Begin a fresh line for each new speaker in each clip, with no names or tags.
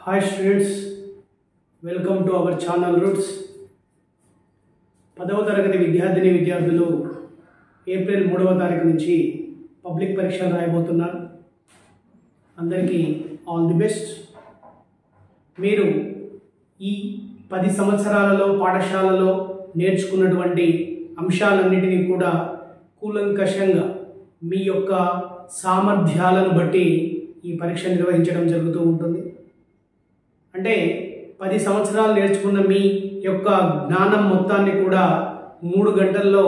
hi students welcome to our channel Roots పదవ తరగతి విద్యార్థిని విద్యార్థులు ఏప్రిల్ మూడవ తారీఖు నుంచి పబ్లిక్ పరీక్షలు రాయబోతున్నారు అందరికీ ఆల్ ది బెస్ట్ మీరు ఈ పది సంవత్సరాలలో పాఠశాలలో నేర్చుకున్నటువంటి అంశాలన్నిటినీ కూడా కూలంకషంగా మీ యొక్క సామర్థ్యాలను బట్టి ఈ పరీక్ష నిర్వహించడం జరుగుతూ ఉంటుంది అంటే పది సంవత్సరాలు నేర్చుకున్న మీ యొక్క జ్ఞానం మొత్తాన్ని కూడా మూడు గంటల్లో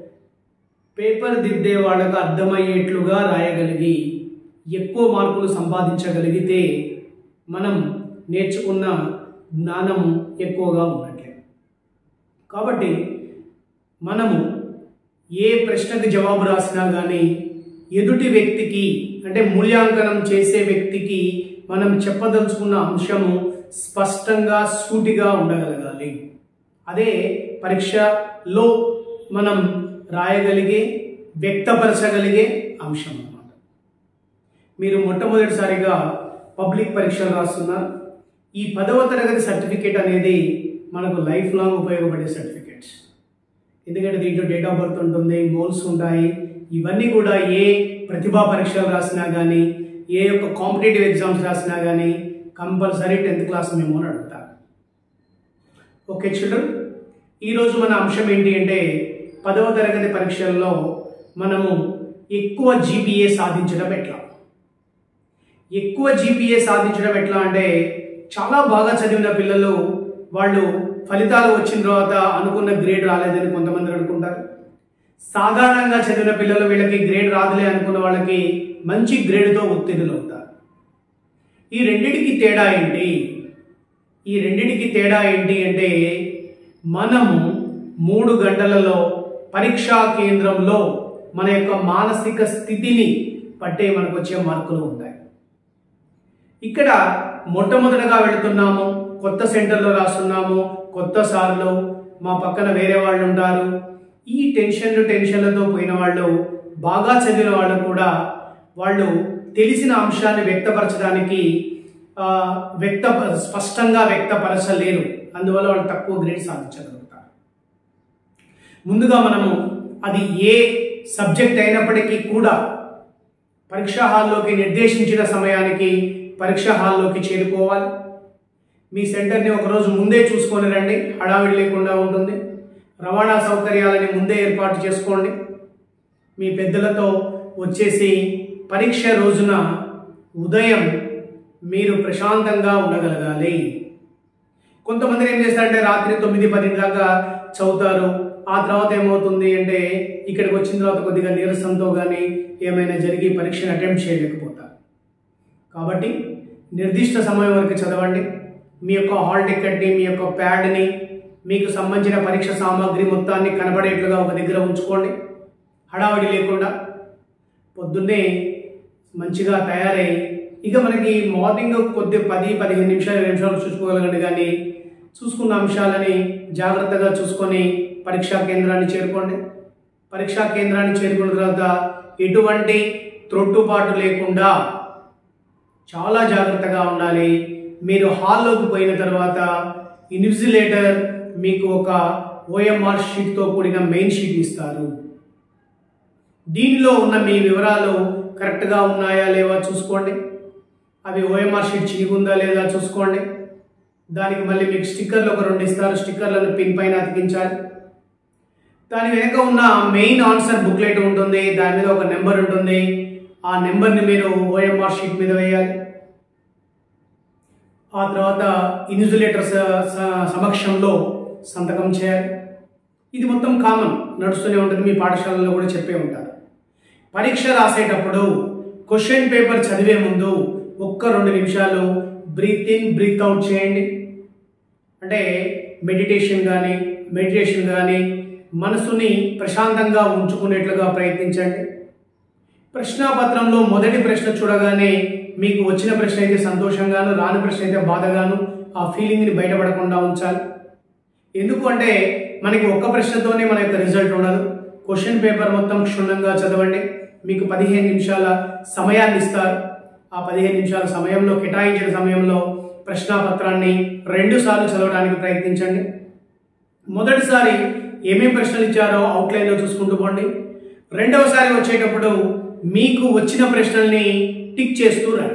పేపర్ దిద్దే వాళ్ళకు అర్థమయ్యేట్లుగా రాయగలిగి ఎక్కువ మార్కులు సంపాదించగలిగితే మనం నేర్చుకున్న జ్ఞానం ఎక్కువగా ఉన్నట్లే కాబట్టి మనము ఏ ప్రశ్నకు జవాబు రాసినా కానీ ఎదుటి వ్యక్తికి అంటే మూల్యాంకనం చేసే వ్యక్తికి మనం చెప్పదలుచుకున్న అంశము స్పష్టంగా సూటిగా ఉండగలగాలి అదే పరీక్షలో మనం రాయగలిగే వ్యక్తపరచగలిగే అంశం అన్నమాట మీరు మొట్టమొదటిసారిగా పబ్లిక్ పరీక్షలు రాస్తున్నారు ఈ పదవ తరగతి సర్టిఫికేట్ అనేది మనకు లైఫ్ లాంగ్ ఉపయోగపడే సర్టిఫికేట్స్ ఎందుకంటే దీంట్లో డేట్ ఆఫ్ బర్త్ ఉంటుంది మోల్స్ ఉంటాయి ఇవన్నీ కూడా ఏ ప్రతిభా పరీక్షలు రాసినా కానీ ఏ యొక్క కాంపిటేటివ్ ఎగ్జామ్స్ రాసినా కానీ కంపల్సరీ టెన్త్ క్లాస్ మేము అని అడుగుతారు ఓకే చిల్డ్రన్ ఈరోజు మన అంశం ఏంటి అంటే పదవ తరగతి పరీక్షల్లో మనము ఎక్కువ జీపీఏ సాధించడం ఎట్లా ఎక్కువ జీపీఏ సాధించడం ఎట్లా అంటే చాలా బాగా చదివిన పిల్లలు వాళ్ళు ఫలితాలు వచ్చిన తర్వాత అనుకున్న గ్రేడ్ రాలేదని కొంతమంది అనుకుంటారు సాధారణంగా చదివిన పిల్లలు వీళ్ళకి గ్రేడ్ రాదులే అనుకున్న వాళ్ళకి మంచి గ్రేడ్తో ఉత్తీర్ణులు అవుతారు ఈ రెండిటికి తేడా ఏంటి ఈ రెండిటికి తేడా ఏంటి అంటే మనము మూడు గంటలలో పరీక్షా కేంద్రంలో మన యొక్క మానసిక స్థితిని పట్టే మనకు వచ్చే మార్కులు ఉంటాయి ఇక్కడ మొట్టమొదటగా వెళుతున్నాము కొత్త సెంటర్లో రాస్తున్నాము కొత్త సార్లు మా పక్కన వేరే వాళ్ళు ఉంటారు ఈ టెన్షన్లు టెన్షన్లతో పోయిన వాళ్ళు బాగా చదివిన వాళ్ళు కూడా వాళ్ళు తెలిసిన అంశాన్ని వ్యక్తపరచడానికి ఆ, వ్యక్త స్పష్టంగా వ్యక్తపరచలేరు అందువల్ల వాళ్ళు తక్కువ గ్రేడ్ సాధించగలుగుతారు ముందుగా మనము అది ఏ సబ్జెక్ట్ అయినప్పటికీ కూడా పరీక్షా హాల్లోకి నిర్దేశించిన సమయానికి పరీక్షా హాల్లోకి చేరుకోవాలి మీ సెంటర్ని ఒకరోజు ముందే చూసుకొని రండి హడావిడి లేకుండా ఉంటుంది రవాణా సౌకర్యాలని ముందే ఏర్పాటు చేసుకోండి మీ పెద్దలతో వచ్చేసి పరీక్ష రోజున ఉదయం మీరు ప్రశాంతంగా ఉండగలగాలి కొంతమంది ఏం చేస్తారంటే రాత్రి తొమ్మిది పది దాకా చదువుతారు ఆ తర్వాత ఏమవుతుంది అంటే ఇక్కడికి వచ్చిన తర్వాత కొద్దిగా నీరసంతో కానీ ఏమైనా జరిగి పరీక్షను అటెంప్ట్ చేయలేకపోతారు కాబట్టి నిర్దిష్ట సమయం వరకు చదవండి మీ యొక్క హాల్ టికెట్ని మీ యొక్క ప్యాడ్ని మీకు సంబంధించిన పరీక్ష సామాగ్రి మొత్తాన్ని కనబడేట్లుగా ఒక దగ్గర ఉంచుకోండి హడావిడి లేకుండా పొద్దున్నే మంచిగా తయారై ఇక మనకి మార్నింగ్ కొద్ది పది పదిహేను నిమిషాలు ఇరవై నిమిషాలు చూసుకోగలగండి కానీ చూసుకున్న అంశాలని జాగ్రత్తగా చూసుకొని పరీక్షా కేంద్రాన్ని చేరుకోండి పరీక్షా కేంద్రాన్ని చేరుకున్న తర్వాత ఎటువంటి త్రొట్టుపాటు లేకుండా చాలా జాగ్రత్తగా ఉండాలి మీరు హాల్లోకి పోయిన తర్వాత ఇన్విజిలేటర్ మీకు ఒక ఓఎంఆర్ షీట్తో కూడిన మెయిన్ షీట్ ఇస్తారు దీనిలో ఉన్న మీ వివరాలు కరెక్ట్గా ఉన్నాయా లేవా చూసుకోండి అవి ఓఎంఆర్ షీట్ చినిగుందా లేదా చూసుకోండి దానికి మళ్ళీ మీకు స్టిక్కర్లు ఒక రెండు ఇస్తారు స్టిక్కర్లను పిన్ పైన అతికించాలి దాని వెనక ఉన్న మెయిన్ ఆన్సర్ బుక్లెట్ ఉంటుంది దాని మీద ఒక నెంబర్ ఉంటుంది ఆ నెంబర్ని మీరు ఓఎంఆర్ షీట్ మీద వేయాలి ఆ తర్వాత ఇన్సులేటర్ సమక్షంలో సంతకం చేయాలి ఇది మొత్తం కామన్ నడుస్తూనే ఉంటుంది మీ పాఠశాలలో కూడా చెప్పే ఉంటారు పరీక్ష రాసేటప్పుడు క్వశ్చన్ పేపర్ చదివే ముందు ఒక్క రెండు నిమిషాలు బ్రీత్ ఇన్ బ్రీత్ అవుట్ చేయండి అంటే మెడిటేషన్ కానీ మెడిటేషన్ కానీ మనసుని ప్రశాంతంగా ఉంచుకునేట్లుగా ప్రయత్నించండి ప్రశ్నాపత్రంలో మొదటి ప్రశ్న చూడగానే మీకు వచ్చిన ప్రశ్న అయితే సంతోషంగాను రాని ప్రశ్న అయితే బాధగాను ఆ ఫీలింగ్ని బయటపడకుండా ఉంచాలి ఎందుకు అంటే మనకి ఒక్క ప్రశ్నతోనే మన యొక్క రిజల్ట్ ఉండదు క్వశ్చన్ పేపర్ మొత్తం క్షుణ్ణంగా చదవండి మీకు పదిహేను నిమిషాల సమయాన్ని ఇస్తారు ఆ పదిహేను నిమిషాల సమయంలో కేటాయించిన సమయంలో ప్రశ్నాపత్రాన్ని రెండు సార్లు చదవడానికి ప్రయత్నించండి మొదటిసారి ఏమేం ప్రశ్నలు ఇచ్చారో అవుట్లైన్లో చూసుకుంటూ పోండి రెండవసారి వచ్చేటప్పుడు మీకు వచ్చిన ప్రశ్నల్ని టిక్ చేస్తూ రండి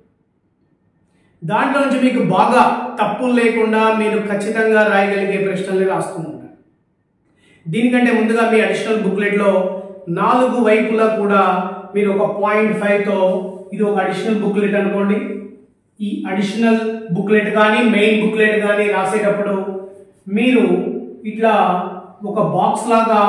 దాంట్లో నుంచి మీకు బాగా తప్పులు లేకుండా మీరు ఖచ్చితంగా రాయగలిగే ప్రశ్నల్ని రాస్తూ ఉంటారు దీనికంటే ముందుగా మీ అడిషనల్ బుక్లెట్లో నాలుగు వైపులా కూడా మీరు ఒక పాయింట్ ఫైవ్తో ఇది ఒక అడిషనల్ బుక్లెట్ అనుకోండి ఈ అడిషనల్ బుక్లెట్ కానీ మెయిన్ బుక్లెట్ కానీ రాసేటప్పుడు మీరు ఇట్లా ఒక బాక్స్ లాగా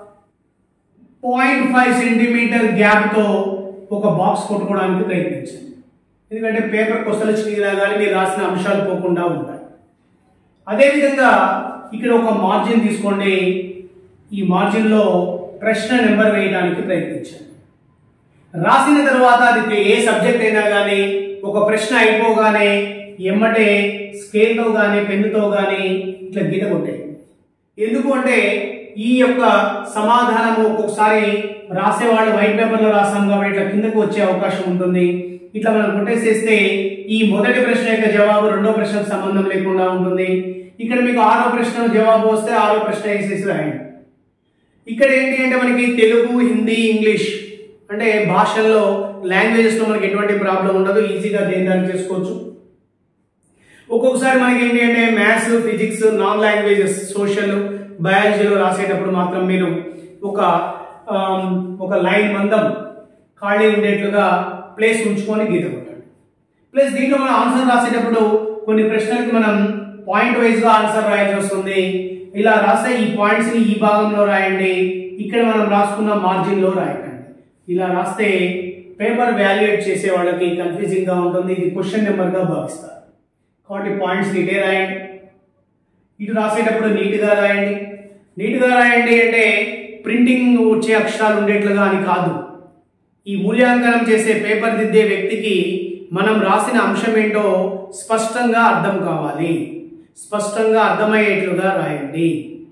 పాయింట్ ఫైవ్ సెంటీమీటర్ గ్యాప్తో ఒక బాక్స్ కొట్టుకోవడానికి ప్రయత్నించండి ఎందుకంటే పేపర్ కొసలు చిరిగినా కానీ మీరు రాసిన అంశాలు పోకుండా ఉంటాయి అదేవిధంగా ఇక్కడ ఒక మార్జిన్ తీసుకోండి ఈ మార్జిన్లో ప్రశ్న నెంబర్ వేయడానికి ప్రయత్నించండి రాసిన తర్వాత అది ఏ సబ్జెక్ట్ అయినా కానీ ఒక ప్రశ్న అయిపోగానే ఎమ్మటే స్కేల్తో కానీ పెన్నుతో కానీ ఇట్లా గీత కొట్టేయండి ఎందుకు అంటే ఈ యొక్క సమాధానం ఒక్కొక్కసారి రాసేవాళ్ళు వైట్ పేపర్లో రాసాం కాబట్టి ఇట్లా కిందకు వచ్చే అవకాశం ఉంటుంది ఇట్లా మనం కొట్టేసేస్తే ఈ మొదటి ప్రశ్న యొక్క జవాబు రెండో ప్రశ్నకు సంబంధం లేకుండా ఉంటుంది ఇక్కడ మీకు ఆరో ప్రశ్న జవాబు వస్తే ఆరో ప్రశ్న వేసేసి రాయండి ఇక్కడ ఏంటి అంటే మనకి తెలుగు హిందీ ఇంగ్లీష్ అంటే భాషల్లో లాంగ్వేజెస్లో మనకి ఎటువంటి ప్రాబ్లం ఉండదు ఈజీగా దేని దాన్ని చేసుకోవచ్చు ఒక్కొక్కసారి మనకి ఏంటి అంటే maths physics non languages social బయాలజీలో రాసేటప్పుడు మాత్రం మీరు ఒక ఆమ్, ఒక లైన్ మందం ఖాళీ ఉండేట్లుగా ప్లేస్ ఉంచుకొని గీత కొట్టండి ప్లస్ దీంట్లో మనం ఆన్సర్ రాసేటప్పుడు కొన్ని ప్రశ్నలకు మనం పాయింట్ వైజ్ గా ఆన్సర్ రాయాల్సి వస్తుంది ఇలా రాస్తే ఈ పాయింట్స్ ని ఈ భాగంలో రాయండి ఇక్కడ మనం రాసుకున్న మార్జిన్ లో రాయకండి ఇలా రాస్తే పేపర్ వాల్యుయేట్ చేసే వాళ్ళకి కన్ఫ్యూజింగ్ గా ఉంటుంది ఇది క్వశ్చన్ నెంబర్ గా భావిస్తారు కాబట్టి పాయింట్స్ ఇటే రాయండి ఇటు రాసేటప్పుడు నీట్గా రాయండి నీట్గా రాయండి అంటే ప్రింటింగ్ వచ్చే అక్షరాలు ఉండేట్లుగా అని కాదు ఈ మూల్యాంకనం చేసే పేపర్ దిద్దే వ్యక్తికి మనం రాసిన అంశం ఏంటో స్పష్టంగా అర్థం కావాలి స్పష్టంగా అర్థమయ్యేట్లుగా రాయండి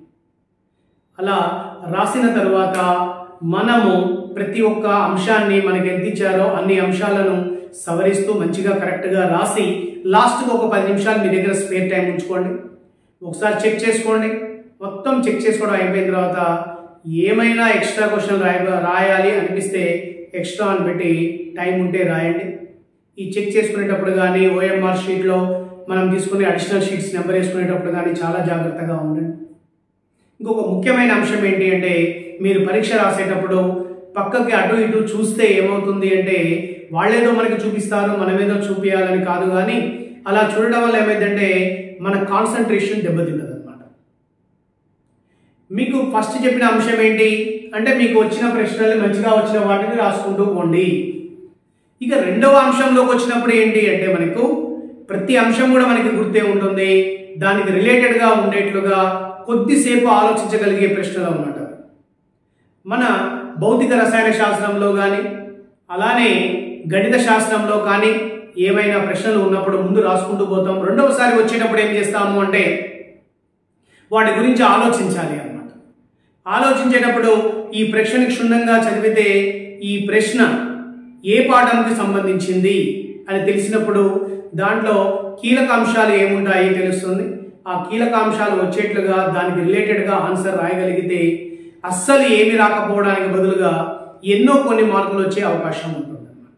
అలా రాసిన తరువాత మనము ప్రతి ఒక్క అంశాన్ని మనకి ఎంత ఇచ్చారో అన్ని అంశాలను సవరిస్తూ మంచిగా కరెక్ట్గా రాసి లాస్ట్కి ఒక పది నిమిషాలు మీ దగ్గర స్పేర్ టైం ఉంచుకోండి ఒకసారి చెక్ చేసుకోండి మొత్తం చెక్ చేసుకోవడం అయిపోయిన తర్వాత ఏమైనా ఎక్స్ట్రా క్వశ్చన్ రాయ రాయాలి అనిపిస్తే ఎక్స్ట్రా అని పెట్టి టైం ఉంటే రాయండి ఈ చెక్ చేసుకునేటప్పుడు కానీ ఓఎంఆర్ షీట్లో మనం తీసుకునే అడిషనల్ షీట్స్ నెంబర్ వేసుకునేటప్పుడు కానీ చాలా జాగ్రత్తగా ఉండండి ఇంకొక ముఖ్యమైన అంశం ఏంటి అంటే మీరు పరీక్ష రాసేటప్పుడు పక్కకి అటు ఇటు చూస్తే ఏమవుతుంది అంటే వాళ్ళేదో మనకి చూపిస్తారు మనమేదో చూపించాలని కాదు కానీ అలా చూడడం వల్ల ఏమైందంటే మన కాన్సన్ట్రేషన్ దెబ్బతింటది అనమాట మీకు ఫస్ట్ చెప్పిన అంశం ఏంటి అంటే మీకు వచ్చిన ప్రశ్నలు మంచిగా వచ్చిన వాటిని రాసుకుంటూ పోండి ఇక రెండవ అంశంలోకి వచ్చినప్పుడు ఏంటి అంటే మనకు ప్రతి అంశం కూడా మనకి గుర్తే ఉంటుంది దానికి రిలేటెడ్గా ఉండేట్లుగా కొద్దిసేపు ఆలోచించగలిగే ప్రశ్నలు అన్నమాట మన భౌతిక రసాయన శాస్త్రంలో కానీ అలానే గణిత శాస్త్రంలో కానీ ఏమైనా ప్రశ్నలు ఉన్నప్పుడు ముందు రాసుకుంటూ పోతాం రెండవసారి వచ్చేటప్పుడు ఏం చేస్తాము అంటే వాటి గురించి ఆలోచించాలి అన్నమాట ఆలోచించేటప్పుడు ఈ ప్రశ్నని క్షుణ్ణంగా చదివితే ఈ ప్రశ్న ఏ పాఠంకి సంబంధించింది అని తెలిసినప్పుడు దాంట్లో కీలక అంశాలు ఏముంటాయి తెలుస్తుంది ఆ కీలక అంశాలు వచ్చేట్లుగా దానికి రిలేటెడ్గా ఆన్సర్ రాయగలిగితే అస్సలు ఏమి రాకపోవడానికి బదులుగా ఎన్నో కొన్ని మార్కులు వచ్చే అవకాశం ఉంటుంది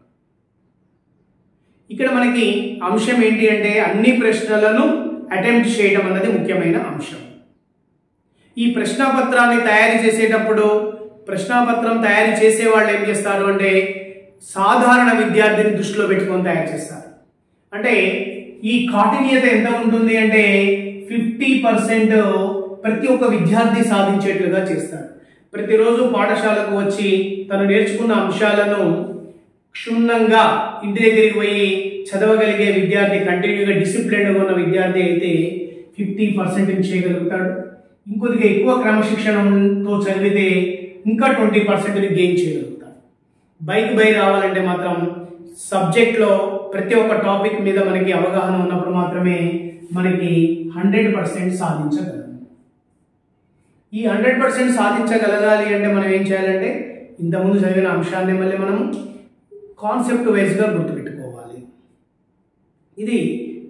ఇక్కడ మనకి అంశం ఏంటి అంటే అన్ని ప్రశ్నలను అటెంప్ట్ చేయడం అన్నది ముఖ్యమైన అంశం ఈ ప్రశ్నాపత్రాన్ని తయారు చేసేటప్పుడు ప్రశ్నాపత్రం తయారు చేసే వాళ్ళు ఏం చేస్తారు అంటే సాధారణ విద్యార్థిని దృష్టిలో పెట్టుకొని తయారు చేస్తారు అంటే ఈ కాఠిన్యత ఎంత ఉంటుంది అంటే ఫిఫ్టీ పర్సెంట్ ప్రతి ఒక్క విద్యార్థి సాధించేట్లుగా చేస్తారు ప్రతిరోజు పాఠశాలకు వచ్చి తను నేర్చుకున్న అంశాలను క్షుణ్ణంగా ఇంటి దగ్గరికి పోయి చదవగలిగే విద్యార్థి కంటిన్యూగా డిసిప్లిన్గా ఉన్న విద్యార్థి అయితే ఫిఫ్టీ పర్సెంట్ చేయగలుగుతాడు ఇంకొద్దిగా ఎక్కువ క్రమశిక్షణతో చదివితే ఇంకా ట్వంటీ పర్సెంట్ గెయిన్ చేయగలుగుతాడు బైక్ బై రావాలంటే మాత్రం సబ్జెక్ట్లో ప్రతి ఒక్క టాపిక్ మీద మనకి అవగాహన ఉన్నప్పుడు మాత్రమే మనకి హండ్రెడ్ పర్సెంట్ సాధించగలం ఈ హండ్రెడ్ పర్సెంట్ సాధించగలగాలి అంటే మనం ఏం చేయాలంటే ఇంతకుముందు చదివిన అంశాన్ని మళ్ళీ మనం కాన్సెప్ట్ వైజ్గా గుర్తుపెట్టుకోవాలి ఇది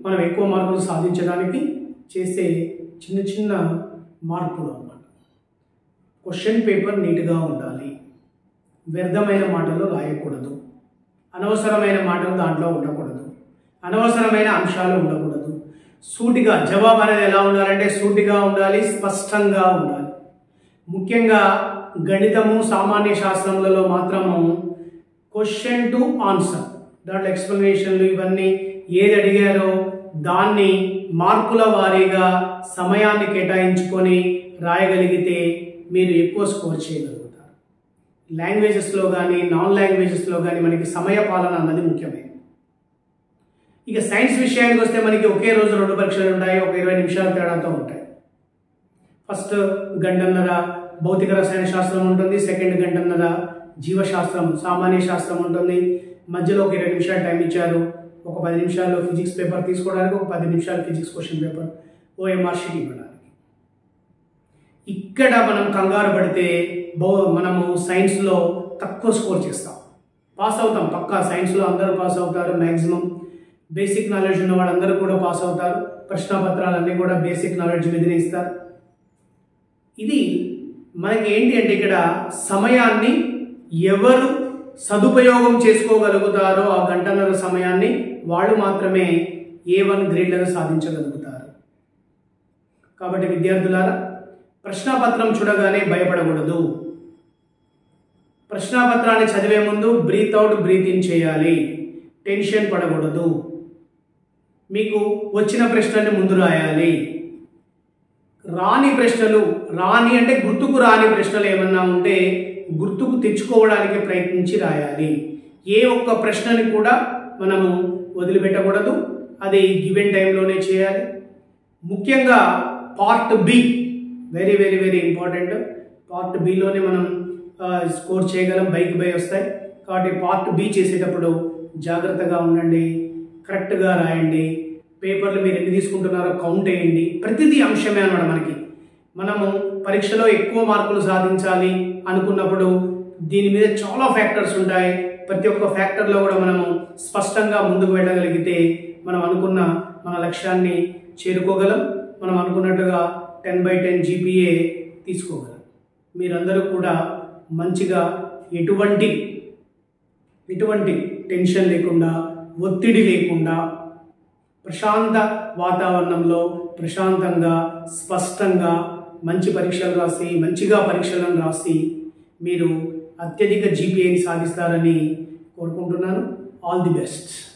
మనం ఎక్కువ మార్కులు సాధించడానికి చేసే చిన్న చిన్న మార్పులు అన్నమాట క్వశ్చన్ పేపర్ నీట్గా ఉండాలి వ్యర్థమైన మాటలు రాయకూడదు అనవసరమైన మాటలు దాంట్లో ఉండకూడదు అనవసరమైన అంశాలు ఉండకూడదు సూటిగా జవాబు అనేది ఎలా ఉండాలంటే సూటిగా ఉండాలి స్పష్టంగా ఉండాలి ముఖ్యంగా గణితము సామాన్య శాస్త్రములలో మాత్రము క్వశ్చన్ టు ఆన్సర్ దాంట్లో ఎక్స్ప్లెనేషన్లు ఇవన్నీ ఏది అడిగారో దాన్ని మార్కుల వారీగా సమయాన్ని కేటాయించుకొని రాయగలిగితే మీరు ఎక్కువ స్కోర్ చేయగలుగుతారు లాంగ్వేజెస్లో కానీ నాన్ లాంగ్వేజెస్లో కానీ మనకి సమయ పాలన అన్నది ముఖ్యమైనది ఇక సైన్స్ విషయానికి వస్తే మనకి ఒకే రోజు రెండు పరీక్షలు ఉంటాయి ఒక ఇరవై నిమిషాల తేడాతో ఉంటాయి ఫస్ట్ గంటన్నర భౌతిక రసాయన శాస్త్రం ఉంటుంది సెకండ్ గంటన్నర జీవశాస్త్రం సామాన్య శాస్త్రం ఉంటుంది మధ్యలో ఒక ఇరవై నిమిషాలు టైం ఇచ్చారు ఒక పది నిమిషాల్లో ఫిజిక్స్ పేపర్ తీసుకోవడానికి ఒక పది నిమిషాలు physics question paper OMR sheet ఇవ్వడానికి ఇక్కడ మనం కంగారు పడితే బౌ మనము సైన్స్లో తక్కువ స్కోర్ చేస్తాం పాస్ అవుతాం పక్కా సైన్స్లో అందరూ పాస్ అవుతారు మ్యాక్సిమం బేసిక్ నాలెడ్జ్ ఉన్న వాళ్ళందరూ కూడా పాస్ అవుతారు ప్రశ్నాపత్రాలన్నీ కూడా బేసిక్ నాలెడ్జ్ మీదనే ఇస్తారు ఇది మనకి ఏంటి అంటే ఇక్కడ సమయాన్ని ఎవరు సదుపయోగం చేసుకోగలుగుతారో ఆ గంటన్నర సమయాన్ని వాళ్ళు మాత్రమే ఏ వన్ గ్రేడ్లను సాధించగలుగుతారు కాబట్టి విద్యార్థులారా ప్రశ్నాపత్రం చూడగానే భయపడకూడదు ప్రశ్నాపత్రాన్ని చదివే ముందు బ్రీత్ అవుట్ బ్రీత్ ఇన్ చేయాలి టెన్షన్ పడకూడదు మీకు వచ్చిన ప్రశ్నని ముందు రాయాలి రాని ప్రశ్నలు రాని అంటే గుర్తుకు రాని ప్రశ్నలు ఏమన్నా ఉంటే గుర్తుకు తెచ్చుకోవడానికి ప్రయత్నించి రాయాలి ఏ ఒక్క ప్రశ్నని కూడా మనము వదిలిపెట్టకూడదు అది గివెన్ టైంలోనే చేయాలి ముఖ్యంగా part B very very very important part బిలోనే మనం స్కోర్ చేయగలం బైక్ బై వస్తాయి కాబట్టి పార్ట్ బి చేసేటప్పుడు జాగ్రత్తగా ఉండండి కరెక్ట్గా రాయండి పేపర్లు మీరు ఎన్ని తీసుకుంటున్నారో కౌంట్ వేయండి ప్రతిదీ అంశమే అన్నమాట మనకి మనము పరీక్షలో ఎక్కువ మార్కులు సాధించాలి అనుకున్నప్పుడు దీని మీద చాలా ఫ్యాక్టర్స్ ఉంటాయి ప్రతి ఒక్క ఫ్యాక్టర్లో కూడా మనము స్పష్టంగా ముందుకు వెళ్ళగలిగితే మనం అనుకున్న మన లక్ష్యాన్ని చేరుకోగలం మనం అనుకున్నట్టుగా టెన్ బై టెన్ జీపీఏ తీసుకోగలం మీరందరూ కూడా మంచిగా ఎటువంటి ఎటువంటి టెన్షన్ లేకుండా ఒత్తిడి లేకుండా ప్రశాంత వాతావరణంలో ప్రశాంతంగా స్పష్టంగా మంచి పరీక్షలు రాసి మంచిగా పరీక్షలను రాసి మీరు అత్యధిక జీపీఏని సాధిస్తారని కోరుకుంటున్నాను ఆల్ ది బెస్ట్